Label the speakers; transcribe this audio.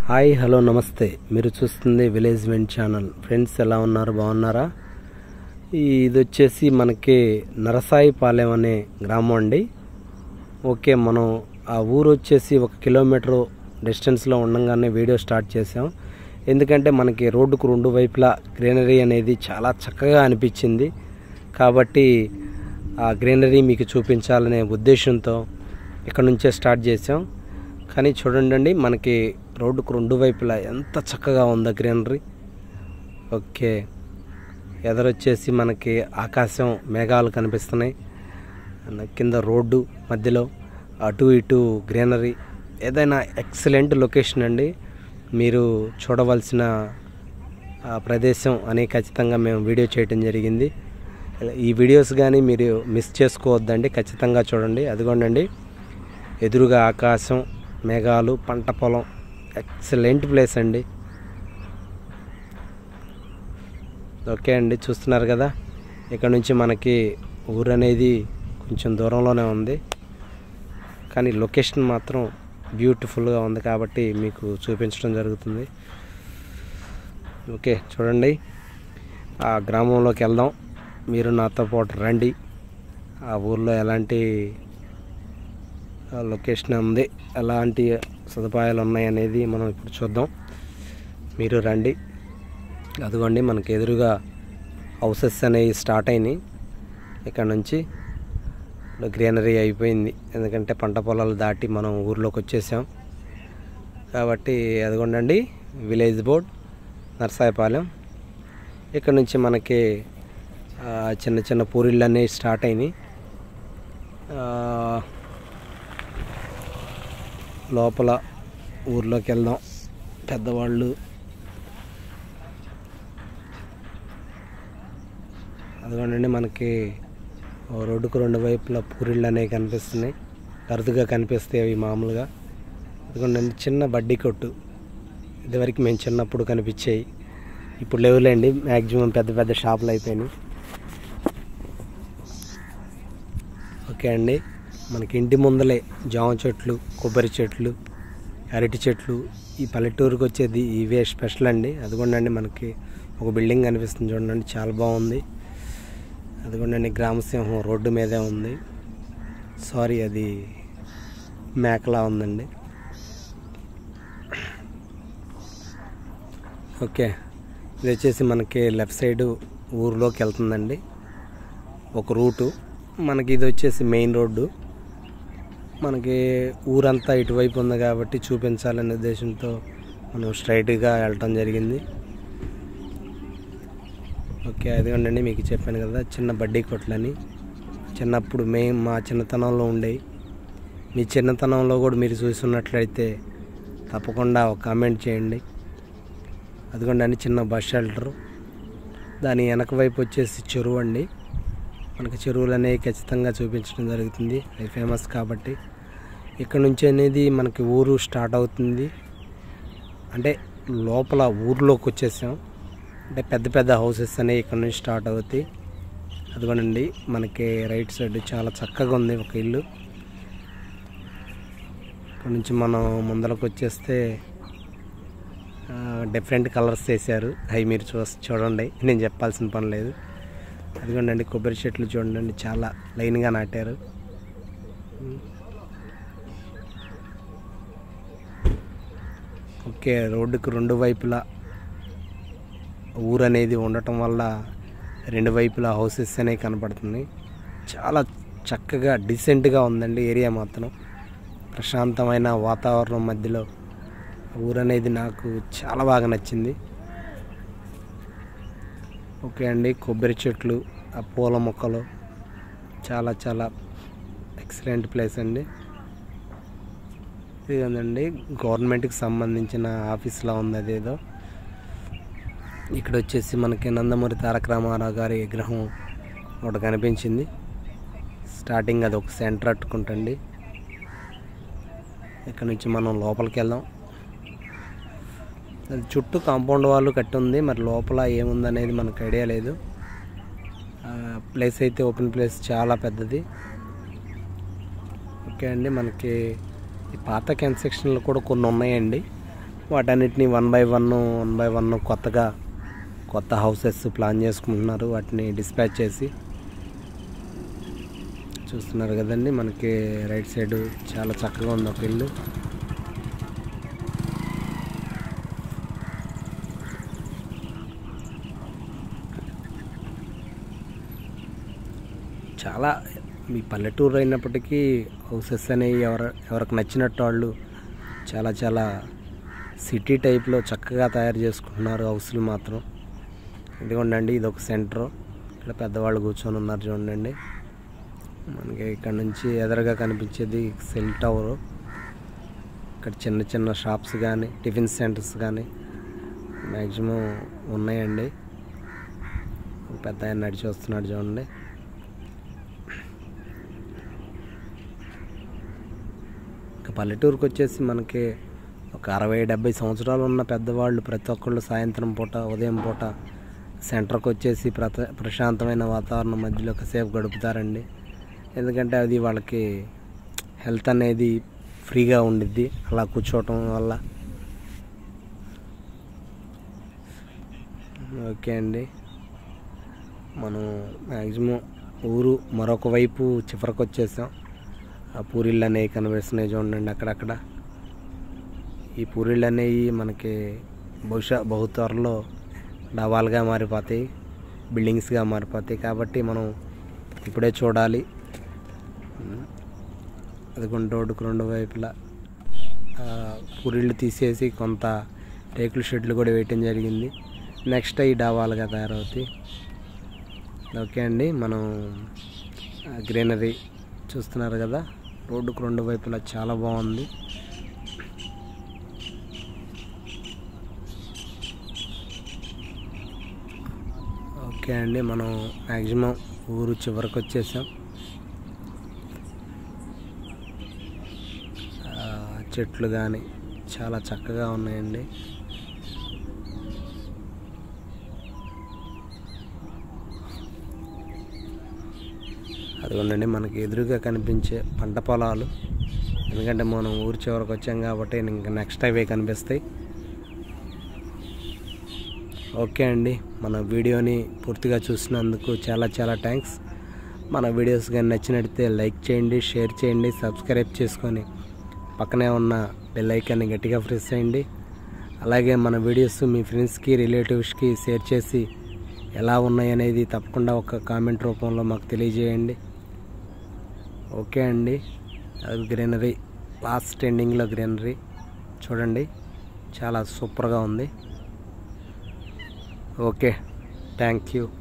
Speaker 1: hi hello నమస్తే మీరు చూస్తుంది విలేజ్ వెంట్ ఛానల్ ఫ్రెండ్స్ ఎలా ఉన్నారు బాగున్నారా ఈ ఇది వచ్చేసి మనకి నరసాయిపాలెం అనే గ్రామం అండి ఓకే మనం ఆ ఊరు వచ్చేసి ఒక కిలోమీటర్ డిస్టెన్స్లో ఉండగానే వీడియో స్టార్ట్ చేసాం ఎందుకంటే మనకి రోడ్డుకు రెండు వైపులా గ్రీనరీ అనేది చాలా చక్కగా అనిపించింది కాబట్టి ఆ గ్రీనరీ మీకు చూపించాలనే ఉద్దేశంతో ఇక్కడ నుంచే స్టార్ట్ చేసాం కానీ చూడండి మనకి రోడ్డుకు రెండు వైపులా ఎంత చక్కగా ఉందో గ్రీనరీ ఓకే ఎదరొచ్చేసి మనకి ఆకాశం మేఘాలు కనిపిస్తున్నాయి అండ్ కింద రోడ్డు మధ్యలో అటు ఇటు గ్రీనరీ ఏదైనా ఎక్సలెంట్ లొకేషన్ అండి మీరు చూడవలసిన ఆ ప్రదేశం అని ఖచ్చితంగా మేము వీడియో చేయటం జరిగింది ఈ వీడియోస్ కానీ మీరు మిస్ చేసుకోవద్దండి ఖచ్చితంగా చూడండి అదిగోండి ఎదురుగా ఆకాశం మేఘాలు పంట పొలం ఎక్సలెంట్ ప్లేస్ అండి ఓకే అండి చూస్తున్నారు కదా ఇక్కడ నుంచి మనకి ఊరు అనేది కొంచెం దూరంలోనే ఉంది కానీ లొకేషన్ మాత్రం బ్యూటిఫుల్గా ఉంది కాబట్టి మీకు చూపించడం జరుగుతుంది ఓకే చూడండి ఆ గ్రామంలోకి వెళ్దాం మీరు నాతో పాటు రండి ఆ ఊర్లో ఎలాంటి లొకేషన్ ఉంది ఎలాంటి సదుపాయాలు ఉన్నాయి అనేది మనం ఇప్పుడు చూద్దాం మీరు రండి అదిగోండి మనకి ఎదురుగా హౌసెస్ అనేవి స్టార్ట్ అయినాయి ఇక్కడ నుంచి గ్రీనరీ అయిపోయింది ఎందుకంటే పంట పొలాలు దాటి మనం ఊర్లోకి వచ్చేసాం కాబట్టి అదిగోండి విలేజ్ బోర్డ్ నర్సాయపాలెం ఇక్కడ నుంచి మనకి ఆ, చిన్న చిన్న పూరిళ్ళు అనేవి స్టార్ట్ అయినాయి ఆ, లోపల ఊర్లోకి వెళ్దాం పెద్దవాళ్ళు అదిగోండి మనకి ఓ రోడ్డుకు రెండు వైపులా పూరిళ్ళు అనేవి కనిపిస్తున్నాయి అరుదుగా కనిపిస్తాయి అవి మామూలుగా అదిగోండి చిన్న బడ్డీ కొట్టు ఇదివరకు మేము చిన్నప్పుడు కనిపించాయి ఇప్పుడు లేవులేండి మ్యాక్సిమం పెద్ద పెద్ద షాపులు అయిపోయినాయి ఓకే అండి మనకి ఇంటి ముందలే జామ చెట్లు కొబ్బరి చెట్లు అరటి చెట్లు ఈ పల్లెటూరుకి వచ్చేది ఇవే స్పెషల్ అండి అదిగోండి మనకి ఒక బిల్డింగ్ కనిపిస్తుంది చూడండి చాలా బాగుంది అదిగోండి గ్రామసింహం రోడ్డు మీదే ఉంది సారీ అది మేకలా ఉందండి ఓకే ఇది వచ్చేసి మనకి లెఫ్ట్ సైడ్ ఊరిలోకి వెళ్తుందండి ఒక రూటు మనకి ఇది వచ్చేసి మెయిన్ రోడ్డు మనకి ఊరంతా ఇటువైపు ఉంది కాబట్టి చూపించాలనే ఉద్దేశంతో మనం స్ట్రైట్గా వెళ్ళటం జరిగింది ఓకే అదిగోండి మీకు చెప్పాను కదా చిన్న బడ్డీ కొట్లని చిన్నప్పుడు మేము మా చిన్నతనంలో ఉండేవి మీ చిన్నతనంలో కూడా మీరు చూసున్నట్లయితే తప్పకుండా ఒక కామెంట్ చేయండి అదిగోండి అని చిన్న బస్ షెల్టర్ దాని వెనక వైపు వచ్చేసి చెరువు అండి మనకి చెరువులు అనేవి ఖచ్చితంగా చూపించడం జరుగుతుంది అవి ఫేమస్ కాబట్టి ఇక్కడ నుంచి అనేది మనకి ఊరు స్టార్ట్ అవుతుంది అంటే లోపల ఊర్లోకి వచ్చేసాం అంటే పెద్ద పెద్ద హౌసెస్ అనేవి ఇక్కడ నుంచి స్టార్ట్ అవుతాయి అదిగోనండి మనకి రైట్ సైడ్ చాలా చక్కగా ఉంది ఒక ఇల్లు ఇక్కడ నుంచి మనం ముందరకు వచ్చేస్తే డిఫరెంట్ కలర్స్ వేసారు అవి మీరు చూ చూడండి నేను చెప్పాల్సిన పని లేదు అదిగోండి కొబ్బరి చెట్లు చూడండి చాలా లైన్గా నాటారు ఓకే రోడ్డుకు రెండు వైపులా ఊరు అనేది ఉండటం వల్ల రెండు వైపులా హౌసెస్ అనేవి కనపడుతుంది చాలా చక్కగా డీసెంట్గా ఉందండి ఏరియా మాత్రం ప్రశాంతమైన వాతావరణం మధ్యలో ఊరు అనేది నాకు చాలా బాగా నచ్చింది ఓకే అండి కొబ్బరి చెట్లు ఆ పూల మొక్కలు చాలా చాలా ఎక్సలెంట్ ప్లేస్ అండి ఇదండి గవర్నమెంట్కి సంబంధించిన ఆఫీస్లా ఉంది అదేదో ఇక్కడ వచ్చేసి మనకి నందమూరి తారక రామారావు గారి విగ్రహం ఒకటి కనిపించింది స్టార్టింగ్ అది ఒక సెంటర్ అట్టుకుంటండి ఇక్కడ నుంచి మనం లోపలికి వెళ్దాం అది చుట్టూ కాంపౌండ్ వాళ్ళు కట్టి ఉంది మరి లోపల ఏముందనేది మనకు ఐడియా లేదు ప్లేస్ అయితే ఓపెన్ ప్లేస్ చాలా పెద్దది ఓకే అండి మనకి ఈ పాత కన్స్ట్రక్షన్లు కూడా కొన్ని ఉన్నాయండి వాటన్నిటిని one by one one by one కొత్తగా కొత్త హౌసెస్ ప్లాన్ చేసుకుంటున్నారు వాటిని డిస్పాచ్ చేసి చూస్తున్నారు కదండి మనకి రైట్ సైడ్ చాలా చక్కగా ఉంది ఒక ఇల్లు చాలా మీ పల్లెటూరు అయినప్పటికీ హౌసెస్ అనేవి ఎవరు ఎవరికి నచ్చినట్టు వాళ్ళు చాలా చాలా సిటీ టైప్లో చక్కగా తయారు చేసుకుంటున్నారు హౌస్లు మాత్రం ఇదిగోండి ఇది ఒక సెంటర్ ఇక్కడ పెద్దవాళ్ళు కూర్చొని ఉన్నారు చూడండి మనకి ఇక్కడ నుంచి ఎదురుగా కనిపించేది సెల్ టవర్ ఇక్కడ చిన్న చిన్న షాప్స్ కానీ టిఫిన్ సెంటర్స్ కానీ మ్యాక్సిమం ఉన్నాయండి ఒక పెద్ద ఆయన నడిచి వస్తున్నాడు చూడండి ఇక పల్లెటూరుకి వచ్చేసి మనకి ఒక అరవై డెబ్బై సంవత్సరాలు ఉన్న పెద్దవాళ్ళు ప్రతి ఒక్కళ్ళు సాయంత్రం పూట ఉదయం పూట సెంటర్కి వచ్చేసి ప్రత ప్రశాంతమైన వాతావరణం మధ్యలో కాసేపు గడుపుతారండి ఎందుకంటే అది వాళ్ళకి హెల్త్ అనేది ఫ్రీగా ఉండిద్ది అలా కూర్చోవటం వల్ల ఓకే అండి మనం మ్యాక్సిమం ఊరు మరొక వైపు చివరికి వచ్చేసాం ఆ పూరిళ్ళు అనేవి కనిపిస్తున్నాయి చూడండి అక్కడక్కడ ఈ పూరిళ్ళు అనేవి మనకి బహుశా బహు త్వరలో డబాలుగా మారిపోతాయి బిల్డింగ్స్గా మారిపోతాయి కాబట్టి మనం ఇప్పుడే చూడాలి అదిగొండ రోడ్డుకు రెండు వైపులా ఆ, పూరిళ్ళు తీసేసి కొంత రేకుల షెడ్లు కూడా వేయటం జరిగింది నెక్స్ట్ ఈ డాబాలుగా తయారవుతాయి ఓకే అండి మనం గ్రీనరీ చూస్తున్నారు కదా రోడ్డుకు రెండు వైపులా చాలా బాగుంది ఓకే అండి మనం మ్యాక్సిమం ఊరు చివరికి వచ్చేసాం ఆ, చెట్లు కానీ చాలా చక్కగా ఉన్నాయండి అదిగోండి మనకి ఎదురుగా కనిపించే పంట పొలాలు ఎందుకంటే మనం ఊరి చివరికి వచ్చాం కాబట్టి ఇంకా నెక్స్ట్ అవే కనిపిస్తాయి ఓకే అండి మన వీడియోని పూర్తిగా చూసినందుకు చాలా చాలా థ్యాంక్స్ మన వీడియోస్ కానీ నచ్చినట్లయితే లైక్ చేయండి షేర్ చేయండి సబ్స్క్రైబ్ చేసుకొని పక్కనే ఉన్న బెల్ ఐకాన్ని గట్టిగా ప్రెస్ చేయండి అలాగే మన వీడియోస్ మీ ఫ్రెండ్స్కి రిలేటివ్స్కి షేర్ చేసి ఎలా ఉన్నాయి అనేది తప్పకుండా ఒక కామెంట్ రూపంలో మాకు తెలియజేయండి ఓకే అండి అది గ్రీనరీ లాస్ట్ ఎండింగ్లో గ్రీనరీ చూడండి చాలా సూపర్గా ఉంది ఓకే థ్యాంక్ యూ